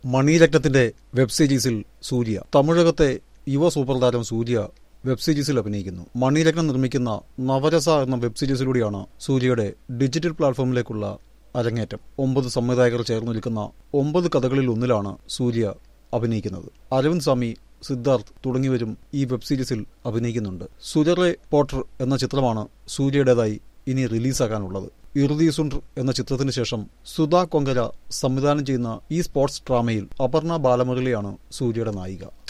മണിരത്നത്തിന്റെ web സീരീസിൽ സൂര്യ തമിഴകത്തെ യുവ super താരം സൂര്യ വെബ് സീരീസിൽ അഭിനയിക്കുന്നു മണിരത്നം നിർമ്മിക്കുന്ന നവരസ എന്ന വെബ് സീരീസിലൂടെയാണ് സൂര്യയുടെ ഡിജിറ്റൽ പ്ലാറ്റ്ഫോമിലേക്കുള്ള അരങ്ങേറ്റം ഒമ്പത് സംവിധായകർ ചേർന്നൊരുക്കുന്ന ഒമ്പത് കഥകളിൽ ഒന്നിലാണ് സൂര്യ അഭിനയിക്കുന്നത് അരവിന്ദ് സ്വാമി സിദ്ധാർത്ഥ് തുടങ്ങിയവരും ഈ വെബ് സീരീസിൽ അഭിനയിക്കുന്നുണ്ട് സുരറെ പോട്ടർ എന്ന ചിത്രമാണ് സൂര്യയുടേതായി ഇനി റിലീസാകാനുള്ളത് ഇറുതി സുണ്ടർ എന്ന ചിത്രത്തിന് ശേഷം സുധാ കൊങ്കര സംവിധാനം ചെയ്യുന്ന ഈ സ്പോർട്സ് ഡ്രാമയിൽ അപർണ ബാലമുരളിയാണ് സൂര്യയുടെ നായിക